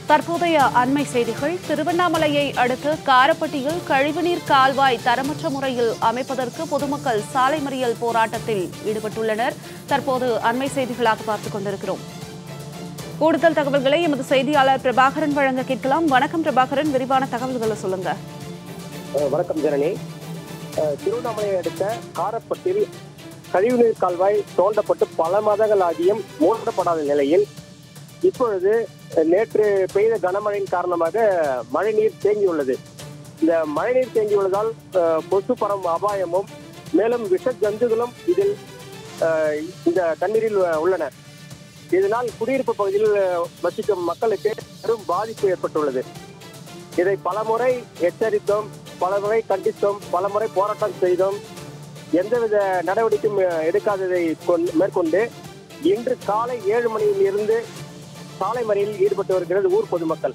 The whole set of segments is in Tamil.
தற்போதைய அண்மை செய்திகள் திருவண்ணாமலையை அடுத்து காரப்பட்டியில் கழிவுநீர் கால்வாய் தரமற்ற முறையில் அமைப்பதற்கு பொதுமக்கள் சாலை மறியல் போராட்டத்தில் ஈடுபட்டுள்ளனர் தற்போது அண்மை செய்திகளாக பார்த்துக் கொண்டிருக்கிறோம் கூடுதல் தகவல்களை எமது செய்தியாளர் பிரபாகரன் வழங்க கேட்கலாம் வணக்கம் பிரபாகரன் விரிவான தகவல்களை சொல்லுங்க அஹ் வணக்கம் ஜனனி அஹ் திருவண்ணாமலையை அடுத்த காரப்பட்டில் கழிவுநீர் கால்வாய் தோண்டப்பட்டு பல மாதங்கள் ஆகியும் மூடப்படாத நிலையில் இப்பொழுது அஹ் நேற்று பெய்த கனமழையின் காரணமாக மழைநீர் தேங்கியுள்ளது இந்த மழைநீர் தேங்கியுள்ளதால் அஹ் கொசு பரவும் அபாயமும் மேலும் விஷ ஜந்துகளும் இதில் அஹ் இந்த தண்ணீரில் உள்ளன இதனால் குடியிருப்பு பகுதியில் அஹ் வசிக்கும் மக்களுக்கு பெரும் பாதிப்பு ஏற்பட்டுள்ளது இதை பலமுறை எச்சரித்தோம் பலமுறை கண்டித்தோம் பலமுறை போராட்டம் செய்தோம் எந்தவித நடவடிக்கையும் அஹ், எடுக்காததை கொண்- மேற்கொண்டு இன்று காலை ஏழு மணியில் இருந்து சாலை மறியலில் ஈடுபட்டு வருகிறது ஊர் பொதுமக்கள்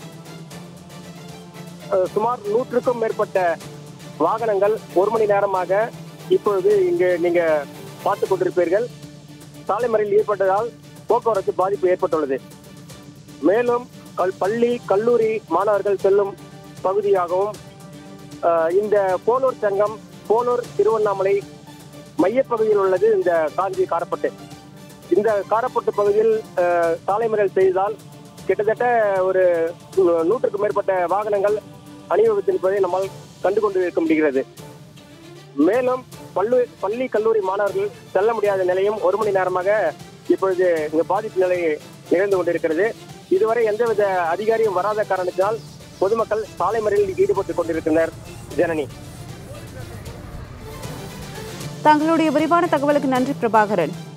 அஹ், சுமார் நூற்றுக்கும் மேற்பட்ட வாகனங்கள் ஒரு மணி நேரமாக இப்பொழுது இங்கு நீங்க பார்த்து கொண்டிருப்பீர்கள் சாலை மறியலில் ஈடுபட்டதால் போக்குவரத்து பாதிப்பு ஏற்பட்டுள்ளது மேலும் கல்- பள்ளி கல்லூரி மாணவர்கள் செல்லும் பகுதியாகவும் அஹ், இந்த போலூர் சங்கம் போலூர் திருவண்ணாமலை மையப்பகுதியில் உள்ளது இந்த காஞ்சி காரப்பட்டு இந்த காரப்பட்டு பகுதியில் அஹ், சாலை மறியல் செய்ததால் கிட்டத்தட்ட ஒரு நூ- நூற்றுக்கும் மேற்பட்ட வாகனங்கள் அணிவகுத்து நிற்பதை நம்மால் கண்டு கொண்டு இருக்க முடிகிறது மேலும் பள்ளு பள்ளி கல்லூரி மாணவர்கள் செல்ல முடியாத நிலையும் ஒரு மணி நேரமாக இப்பொழுது இங்கு பாதிப்பு நிலை நிகழ்ந்து கொண்டிருக்கிறது இதுவரை எந்தவித அதிகாரியும் வராத காரணத்தினால் பொதுமக்கள் சாலை மறியலில் ஈடுபட்டுக் கொண்டிருக்கின்றனர் ஜனனி தங்களுடைய விரிவான தகவலுக்கு நன்றி பிரபாகரன்